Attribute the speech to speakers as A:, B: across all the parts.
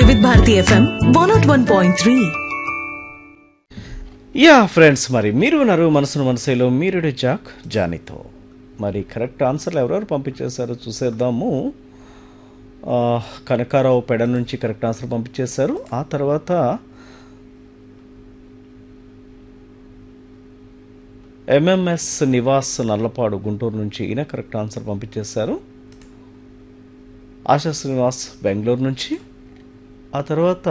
A: Vividh Bharati FM one naught one point three
B: yeah friends మరి మీరు ఉన్నారు మనసును మనసులో మీరు జాక్ జానీతో మరి కరెక్ట్ ఆన్సర్లు ఎవరెవరు పంపించేశారో చూసేద్దాము ఆ, కనకారావు పెడ నుంచి కరెక్ట్ ఆన్సర్ పంపించేశారు ఆ తర్వాత ఎంఎంఎస్ నివాస్ నల్లపాడు గుంటూరు నుంచి ఈయన కరెక్ట్ ఆన్సర్ పంపించేశారు ఆశా శ్రీనివాస్ బెంగళూరు నుంచి ఆ తర్వాత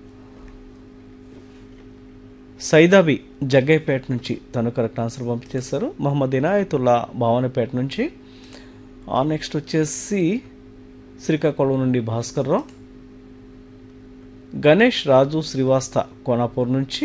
B: సైదాబి జగ్గైపేట నుంచి తను కరెక్ట్ ఆన్సర్ పంపించేశారు మహమ్మద్ ఇనాయతుల్లా భావనపేట నుంచి ఆ నెక్స్ట్ వచ్చేసి శ్రీకాకుళం నుండి భాస్కర్ రావు గణేష్ రాజు శ్రీవాస్త కోనాపూర్ నుంచి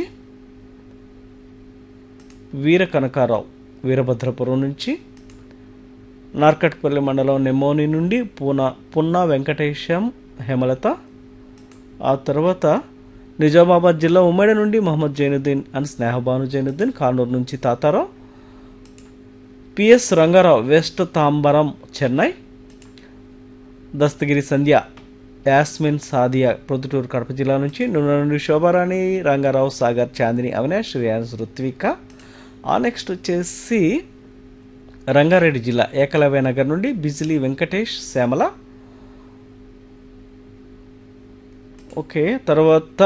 B: వీర కనకారావు వీరభద్రపురం నుంచి నార్కట్పల్లి మండలం నెమ్మోని నుండి పూనా పున్నా వెంకటేశం హేమలత ఆ తర్వాత నిజామాబాద్ జిల్లా ఉమ్మడి నుండి మహమ్మద్ జైనుద్దీన్ అండ్ స్నేహబాను జైనుద్దీన్ కానూరు నుంచి తాతారావు పిఎస్ రంగారావు వెస్ట్ తాంబరం చెన్నై దస్తగిరి సంధ్య యాస్మిన్ సాదియా ప్రొద్దుటూరు కడప జిల్లా నుంచి నూనె నుండి శోభారాణి రంగారావు సాగర్ చాందిని అవినాష్ రియాన్స్ రుత్విక ఆ నెక్స్ట్ వచ్చేసి రంగారెడ్డి జిల్లా ఏకలవ్య నగర్ నుండి బిజిలీ వెంకటేష్ శ్యామల ఓకే తర్వాత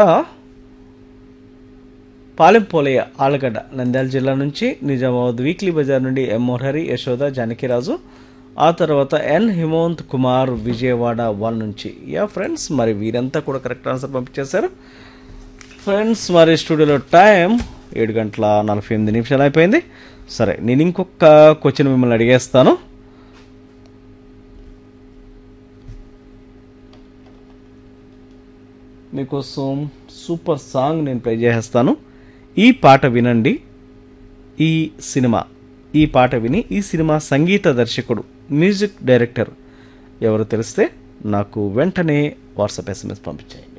B: పాలెంపోలయ్య ఆలగడ్డ నంద్యాల జిల్లా నుంచి నిజామాబాద్ వీక్లీ బజార్ నుండి ఎం మురహరి యశోద జానకిరాజు ఆ తర్వాత ఎన్ హిమంత్ కుమార్ విజయవాడ వన్ నుంచి యా ఫ్రెండ్స్ మరి వీరంతా కూడా కరెక్ట్ ఆన్సర్ పంపించేశారు ఫ్రెండ్స్ మరి స్టూడియోలో టైం ఏడు గంటల నలభై ఎనిమిది నిమిషాలు అయిపోయింది సరే నేను ఇంకొక క్వశ్చన్ మిమ్మల్ని అడిగేస్తాను మీకోసం సూపర్ సాంగ్ నేను ప్లే చేసేస్తాను ఈ పాట వినండి ఈ సినిమా ఈ పాట విని ఈ సినిమా సంగీత దర్శకుడు మ్యూజిక్ డైరెక్టర్ ఎవరు తెలిస్తే నాకు వెంటనే వాట్సాప్ ఎస్ఎంఎస్ పంపించాయి